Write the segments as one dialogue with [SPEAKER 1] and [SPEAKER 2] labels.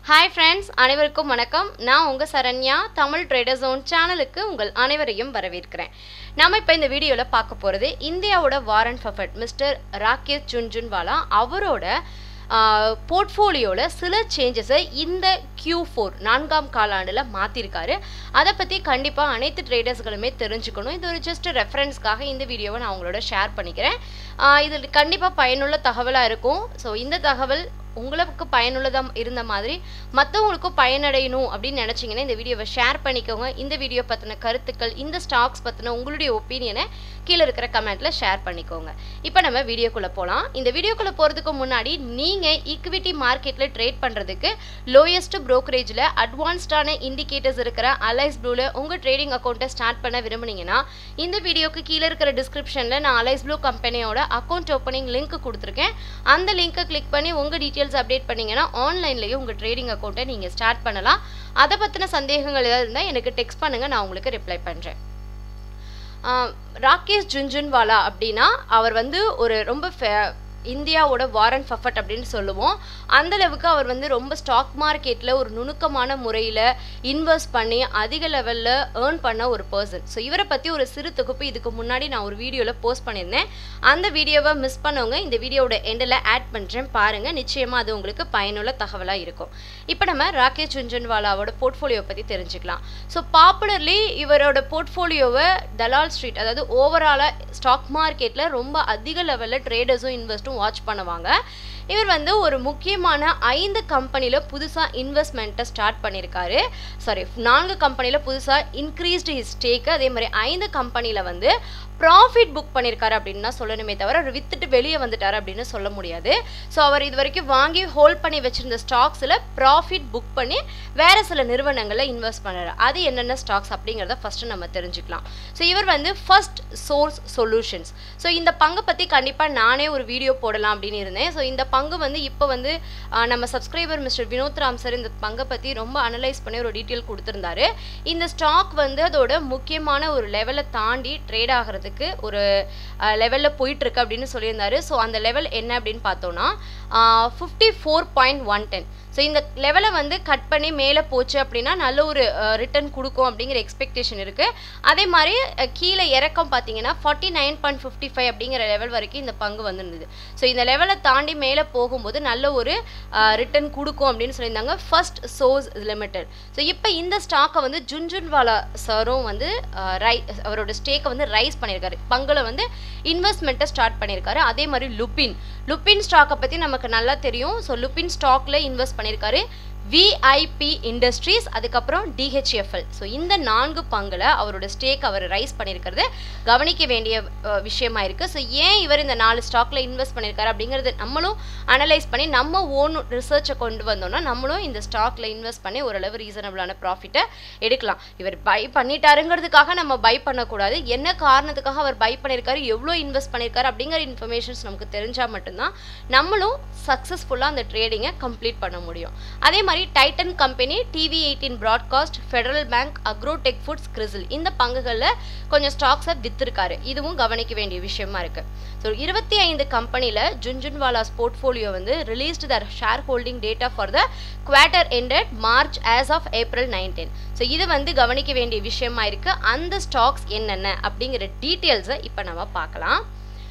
[SPEAKER 1] hi friends அனைவருக்கும் வணக்கம் நான் உங்கள் சரண்யா தமிழ் ட்ரேடர் ஜோன் சேனலுக்கு உங்கள் அனைவரையும் வரவேற்கிறேன் நாம இப்போ இந்த வீடியோவில் பார்க்க போகிறது இந்தியாவோட Warren Buffett mister Rakesh Jhunjhunwala அவரோட போர்ட்ஃபோலியோவில் சில சேஞ்சஸை இந்த Q4 ஃபோர் நான்காம் காலாண்டில் மாற்றிருக்காரு அதை பற்றி கண்டிப்பாக அனைத்து ட்ரேடர்ஸ்களுமே தெரிஞ்சுக்கணும் இது ஒரு ஜஸ்ட் ரெஃபரன்ஸ்க்காக இந்த வீடியோவை நான் உங்களோட ஷேர் பண்ணிக்கிறேன் ஆஹ் இது கண்டிப்பாக பயனுள்ள தகவலாக இருக்கும் ஸோ இந்த தகவல் உங்களுக்கு பயனுள்ளதாக இருந்த மாதிரி மற்றவங்களுக்கும் பயனடையணும் அப்படின்னு நினச்சிங்கன்னா இந்த வீடியோவை ஷேர் பண்ணிக்கோங்க இந்த வீடியோ பற்றின கருத்துக்கள் இந்த ஸ்டாக்ஸ் பற்றின உங்களுடைய ஒப்பீனியனை கீழே இருக்கிற கமெண்ட்டில் ஷேர் பண்ணிக்கோங்க இப்போ நம்ம வீடியோக்குள்ளே போகலாம் இந்த வீடியோக்குள்ளே போகிறதுக்கு முன்னாடி நீங்கள் ஈக்விட்டி மார்க்கெட்டில் ட்ரேட் பண்ணுறதுக்கு லோயஸ்ட் ப்ரோக்கரேஜில் அட்வான்ஸ்டான இண்டிகேட்டர்ஸ் இருக்கிற அலைஸ் ப்ளூவில் உங்கள் ட்ரேடிங் அக்கௌண்ட்டை ஸ்டார்ட் பண்ண விரும்புனீங்கன்னா இந்த வீடியோக்கு கீழே இருக்கிற டிஸ்கிரிப்ஷனில் நான் அலைஸ் ப்ளூ கம்பெனியோட அக்கௌண்ட் ஓப்பனிங் லிங்க் கொடுத்துருக்கேன் அந்த லிங்க்கை கிளிக் பண்ணி உங்கள் டீட்டெயில்ஸ் அப்டேட் பண்ணீங்கன்னா ஆன்லைன்லேயே உங்கள் ட்ரேடிங் அக்கௌண்ட்டை நீங்கள் ஸ்டார்ட் பண்ணலாம் அதை பற்றின சந்தேகங்கள் ஏதாவது இருந்தால் எனக்கு டெக்ஸ்ட் பண்ணுங்கள் நான் உங்களுக்கு ரிப்ளை பண்ணுறேன் ராகேஷ் ஜுன்ஜுன்வாலா அப்படின்னா அவர் வந்து ஒரு ரொம்ப ஃபே இந்தியாவோட வாரன் ஃபஃபட் அப்படின்னு சொல்லுவோம் அந்த அளவுக்கு அவர் வந்து ரொம்ப ஸ்டாக் மார்க்கெட்டில் ஒரு நுணுக்கமான முறையில் இன்வெஸ்ட் பண்ணி அதிக லெவலில் ஏர்ன் பண்ண ஒரு பர்சன் ஸோ இவரை பற்றி ஒரு சிறு தொகுப்பு இதுக்கு முன்னாடி நான் ஒரு வீடியோவில் போஸ்ட் பண்ணியிருந்தேன் அந்த வீடியோவை மிஸ் பண்ணவங்க இந்த வீடியோவோட எண்டில் ஆட் பண்ணுறேன் பாருங்கள் நிச்சயமாக அது உங்களுக்கு பயனுள்ள தகவலாக இருக்கும் இப்போ நம்ம ராகேஷ் ஜுன்ஜுன்வாலாவோட போர்ட்ஃபோலியோ பற்றி தெரிஞ்சுக்கலாம் ஸோ பாப்புலர்லி இவரோட போர்ட்ஃபோலியோவை தலால் ஸ்ட்ரீட் அதாவது ஓவராலாக ஸ்டாக் மார்க்கெட்டில் ரொம்ப அதிக லெவலில் ட்ரேடர்ஸும் இன்வெஸ்ட்டும் வாட்ச் பண்ணுவாங்க இவர் வந்து ஒரு முக்கியமான ஐந்து கம்பெனியில் புதுசாக இன்வெஸ்ட்மெண்ட்டை ஸ்டார்ட் பண்ணியிருக்காரு சாரி நான்கு கம்பெனியில் புதுசாக இன்க்ரீஸ்டு ஹிஸ் ஸ்டேக்கு அதே மாதிரி ஐந்து கம்பெனியில் வந்து ப்ராஃபிட் புக் பண்ணியிருக்காரு அப்படின்னு தான் சொல்லணுமே தவிர அவர் வித்துட்டு வெளியே வந்துட்டார் அப்படின்னு சொல்ல முடியாது ஸோ அவர் இது வரைக்கும் வாங்கி ஹோல்ட் பண்ணி வச்சிருந்த ஸ்டாக்ஸில் ப்ராஃபிட் புக் பண்ணி வேறு சில நிறுவனங்களில் இன்வெஸ்ட் பண்ணுறாரு அது என்னென்ன ஸ்டாக்ஸ் அப்படிங்கிறத ஃபஸ்ட்டு நம்ம தெரிஞ்சுக்கலாம் ஸோ இவர் வந்து ஃபர்ஸ்ட் சோர்ஸ் சொல்யூஷன்ஸ் ஸோ இந்த பங்கை பற்றி கண்டிப்பாக நானே ஒரு வீடியோ போடலாம் அப்படின்னு இருந்தேன் ஸோ இந்த பங்கு வந்து இப்போ வந்து ஆஹ், நம்ம subscriber mister Vinod Ram sir இந்த பங்கை பற்றி ரொம்ப அனலைஸ் பண்ணி ஒரு டீட்டெயில் கொடுத்துருந்தாரு இந்த ஸ்டாக் வந்து அதோட முக்கியமான ஒரு லெவலை தாண்டி ட்ரேட் ஆகிறதுக்கு ஒரு லெவலில் போயிட்டுருக்கு அப்படின்னு சொல்லியிருந்தாரு ஸோ அந்த லெவல் என்ன அப்படின்னு பார்த்தோன்னா fifty four point one ten so இந்த லெவலை வந்து கட் பண்ணி மேலே போச்சு அப்படின்னா நல்ல ஒரு ரிட்டர்ன் கொடுக்கும் அப்படிங்கிற எக்ஸ்பெக்டேஷன் இருக்குது அதே மாதிரி அஹ், கீழே இறக்கம் பார்த்தீங்கன்னா forty nine point fifty five அப்படிங்கிற லெவல் வரைக்கும் இந்த பங்கு வந்திருந்தது ஸோ இந்த லெவலை தாண்டி மேலே போகும்போது நல்ல ஒரு ரிட்டர்ன் கொடுக்கும் அப்படின்னு சொல்லியிருந்தாங்க ஃபர்ஸ்ட் சோர்ஸ் லிமிடெட் ஸோ இப்போ இந்த ஸ்டாக்கை வந்து ஜுன்ஜுன்வாலா சாரும் வந்து அஹ், ரை அவரோட ஸ்டேக்கை வந்து ரைஸ் பண்ணியிருக்காரு பங்குல வந்து இன்வெஸ்ட்மெண்ட்டை ஸ்டார்ட் பண்ணியிருக்காரு அதே மாதிரி லுப்பின் லுப்பின் ஸ்டாக்கை பற்றி நமக்கு நல்லா தெரியும் ஸோ லுப்பின் ஸ்டாக்ல இன்வெஸ்ட் பண்ணியிருக்காரு விஐபி இண்டஸ்ட்ரீஸ் அதுக்கப்புறம் டிஹெச்எஃப்எல் ஸோ இந்த நான்கு பங்குல அவரோட ஸ்டேக் அவர் ரைஸ் பண்ணியிருக்கிறது கவனிக்க வேண்டிய அஹ், விஷயமா இருக்கு ஸோ ஏன் இவர் இந்த நாலு ஸ்டாக்ல இன்வெஸ்ட் பண்ணியிருக்காரு அப்படிங்கிறது நம்மளும் அனலைஸ் பண்ணி நம்ம ஓன் ரிசர்ச்சை கொண்டு வந்தோம்னா நம்மளும் இந்த ஸ்டாக்ல இன்வெஸ்ட் பண்ணி ஓரளவு ரீசனபிளான ப்ராஃபிட்டை எடுக்கலாம் இவர் பை பண்ணிட்டாருங்கிறதுக்காக நம்ம பை பண்ணக்கூடாது என்ன காரணத்துக்காக அவர் பை பண்ணியிருக்காரு எவ்வளோ இன்வெஸ்ட் பண்ணியிருக்காரு அப்படிங்கிற இன்ஃபர்மேஷன்ஸ் நமக்கு தெரிஞ்சால் மட்டும்தான் நம்மளும் சக்ஸஸ்ஃபுல்லாக அந்த ட்ரேடிங்கை கம்ப்ளீட் பண்ண முடியும் அதே மாதிரி Titan company TV eighteen broadcast Federal Bank Agrotech Foods CRISIL இந்த பங்குகளில் கொஞ்சம் ஸ்டாக்ஸை வித்திருக்காரு இதுவும் கவனிக்க வேண்டிய விஷயமா இருக்கு ஸோ இருபத்தி ஐந்து கம்பெனியில் ஜுன்ஜுன்வாலாஸ் போர்ட்ஃபோலியோ வந்து released the share holding data for the quarter ended March as of April nineteen so இது வந்து கவனிக்க வேண்டிய விஷயமா இருக்கு அந்த ஸ்டாக்ஸ் என்னென்ன அப்படிங்கிற டீட்டெயில்ஸை இப்போ நம்ம பார்க்கலாம்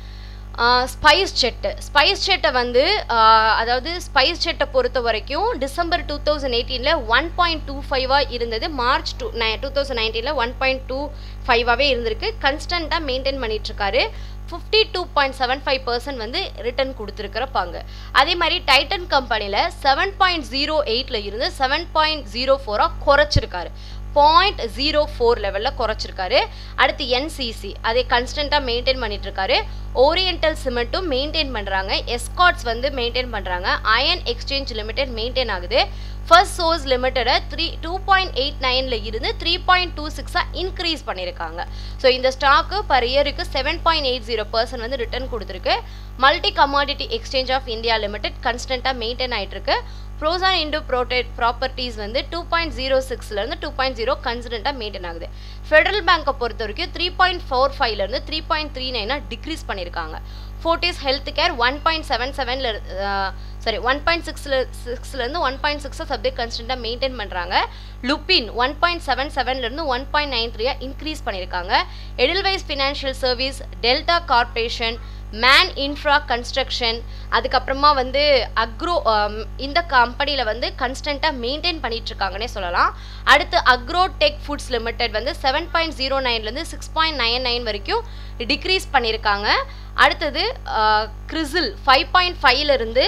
[SPEAKER 1] ஸ்பைஸ் செட்டு ஸ்பைஸ் செட்டை வந்து ஆஹ், அதாவது ஸ்பைஸ் செட்டை பொறுத்த வரைக்கும் டிசம்பர் டூ தௌசண்ட் எயிட்டீனில் ஒன் பாயிண்ட் டூ ஃபைவாக இருந்தது மார்ச் டூ நை டூ தௌசண்ட் நைன்டீனில் ஒன் பாயிண்ட் டூ ஃபைவாகவே இருந்திருக்கு கன்ஸ்டண்ட்டாக மெயின்டைன் பண்ணிகிட்ருக்காரு fifty two point seven five percent வந்து ரிட்டர்ன் கொடுத்துருக்கிற பங்கு அதே மாதிரி டைட்டன் கம்பெனியில் செவன் பாயிண்ட் ஜீரோ எயிட்டில் இருந்து செவன் பாயிண்ட் ஜீரோ ஃபோராக குறைச்சிருக்காரு பாயிண்ட் ஜீரோ ஃபோர் லெவலில் குறைச்சிருக்காரு அடுத்து என்சிசி அதை கன்ஸ்டண்ட்டாக மெயின்டைன் பண்ணிட்டு இருக்காரு ஓரியண்டல் சிமெண்ட்டும் மெயின்டைன் பண்ணுறாங்க எஸ்காட்ஸ் வந்து மெயின்டைன் பண்ணுறாங்க அயன் எக்ஸ்சேஞ்ச் லிமிடெட் மெயின்டைன் ஆகுது ஃபர்ஸ்ட் சோர்ஸ் லிமிட்டடை த்ரீ டூ பாயிண்ட் எயிட் நைனில் இருந்து த்ரீ பாயிண்ட் டூ சிக்ஸாக இன்க்ரீஸ் பண்ணியிருக்காங்க ஸோ இந்த ஸ்டாக்கு பர் இயருக்கு seven point eight zero percent வந்து ரிட்டர்ன் கொடுத்துருக்கு multi commodity exchange of India limited கன்ஸ்டண்ட்டாக மெயின்டைன் ஆகிட்டு இருக்கு ப்ரோசான் இண்டோ ப்ரோட்டேட் ப்ராப்பர்ட்டிஸ் வந்து டூ பாயிண்ட் ஜீரோ சிக்ஸ்லேருந்து டூ பாயிண்ட் ஜீரோ கன்சிடென்ட்டாக மெயின்டைன் ஆகுது ஃபெடரல் பேங்க்கை பொறுத்த வரைக்கும் த்ரீ பாயிண்ட் ஃபோர் ஃபைவ்லேருந்து த்ரீ பாயிண்ட் த்ரீ நைனாக டிக்ரீஸ் பண்ணியிருக்காங்க Fortis Healthcare one point seven செவனில் சாரி ஒன் பாயிண்ட் சிக்ஸில் சிக்ஸ்லேருந்து ஒன் பாயிண்ட் சிக்ஸை சப்ஜெக்ட் கன்ஸ்டண்ட்டாக மெயின்டைன் பண்ணுறாங்க லுப்பின் ஒன் பாயிண்ட் செவன் செவன்லேருந்து ஒன் பாயிண்ட் நைன் த்ரீயாக இன்க்ரீஸ் பண்ணியிருக்காங்க Edelweiss financial service Delta corporation Man Infra construction அதுக்கப்புறமா வந்து அக்ரோ இந்த கம்பெனியில் வந்து கன்ஸ்டண்ட்டாக மெயின்டைன் பண்ணிட்டு இருக்காங்கன்னே சொல்லலாம் அடுத்து அக்ரோ டெக் ஃபுட்ஸ் லிமிடெட் வந்து செவன் பாயிண்ட் ஜீரோ நைன்லேருந்து சிக்ஸ் பாயிண்ட் நைன் நைன் வரைக்கும் டிக்ரீஸ் பண்ணியிருக்காங்க அடுத்தது கிறிசில் ஃபைவ் பாயிண்ட் ஃபைவ்லேருந்து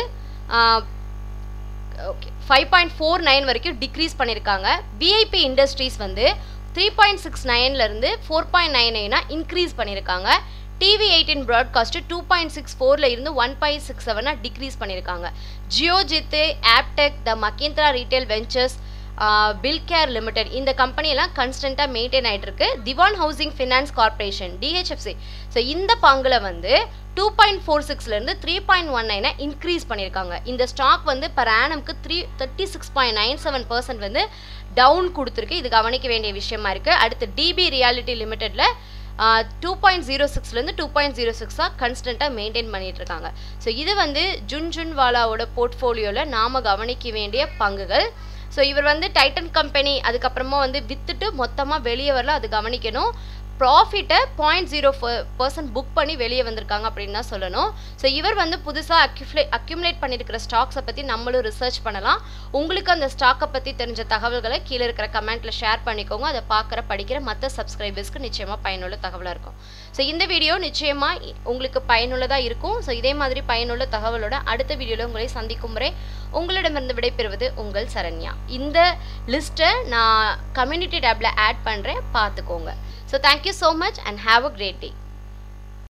[SPEAKER 1] okay five point four nine வரைக்கும் டிக்ரீஸ் பண்ணியிருக்காங்க விஐபி இண்டஸ்ட்ரீஸ் வந்து த்ரீ பாயிண்ட் சிக்ஸ் நைன்லேருந்து ஃபோர் பாயிண்ட் நைன் நைனாக இன்க்ரீஸ் பண்ணியிருக்காங்க TV eighteen broadcast two point six ஃபோரில் இருந்து ஒன் பாயிண்ட் சிக்ஸ் செவனாக டிக்ரீஸ் பண்ணியிருக்காங்க Geojit Aptech the Mahindra retail ventures Bilcare limited இந்த கம்பெனியெல்லாம் கன்ஸ்டண்ட்டாக மெயின்டைன் ஆகிட்டு இருக்கு Dewan Housing Finance Corporation DHFC so இந்த பங்கில் வந்து டூ பாயிண்ட் ஃபோர் சிக்ஸ்லேருந்து த்ரீ பாயிண்ட் ஒன் நைனை இன்க்ரீஸ் பண்ணியிருக்காங்க இந்த ஸ்டாக் வந்து பர் ஆனம்க்கு three thirty six point nine seven percent வந்து டவுன் கொடுத்துருக்கு இது கவனிக்க வேண்டிய விஷயமா இருக்குது அடுத்து டிபி ரியாலிட்டி லிமிடெட்டில் டூ பாயிண்ட் ஜீரோ சிக்ஸ்லேருந்து டூ பாயிண்ட் ஜீரோ சிக்ஸாக கன்ஸ்டண்ட்டாக மெயின்டைன் பண்ணிட்டு இருக்காங்க ஸோ இது வந்து ஜுன்ஜுன்வாலாவோட போர்ட்ஃபோலியோவில் நாம் கவனிக்க வேண்டிய பங்குகள் ஸோ இவர் வந்து டைட்டன் கம்பெனி அதுக்கப்புறமா வந்து வித்துட்டு மொத்தமாக வெளியே வரல அது கவனிக்கணும் ப்ராஃபிட்டை பாயிண்ட் ஜீரோ பர்சன்ட் புக் பண்ணி வெளியே வந்திருக்காங்க அப்படின்னு தான் சொல்லணும் ஸோ இவர் வந்து புதுசாக அக்யூஃப்ளே அக்யூமுலேட் பண்ணியிருக்கிற ஸ்டாக்ஸை பற்றி நம்மளும் ரிசர்ச் பண்ணலாம் உங்களுக்கு அந்த ஸ்டாக்கை பற்றி தெரிஞ்ச தகவல்களை கீழே இருக்கிற கமெண்ட்டில் ஷேர் பண்ணிக்கோங்க அதை பார்க்குற படிக்கிற மற்ற சப்ஸ்கிரைபர்ஸ்க்கு நிச்சயமாக பயனுள்ள தகவலாக இருக்கும் ஸோ இந்த வீடியோ நிச்சயமாக உங்களுக்கு பயனுள்ளதாக இருக்கும் ஸோ இதே மாதிரி பயனுள்ள தகவலோட அடுத்த வீடியோவில் உங்களை சந்திக்கும் முறை உங்களிடமிருந்து விடைபெறுவது உங்கள் சரண்யா இந்த லிஸ்ட்டை நான் கம்யூனிட்டி டேப்பில் ஆட் பண்ணுறேன் பார்த்துக்கோங்க so thank you so much and have a great day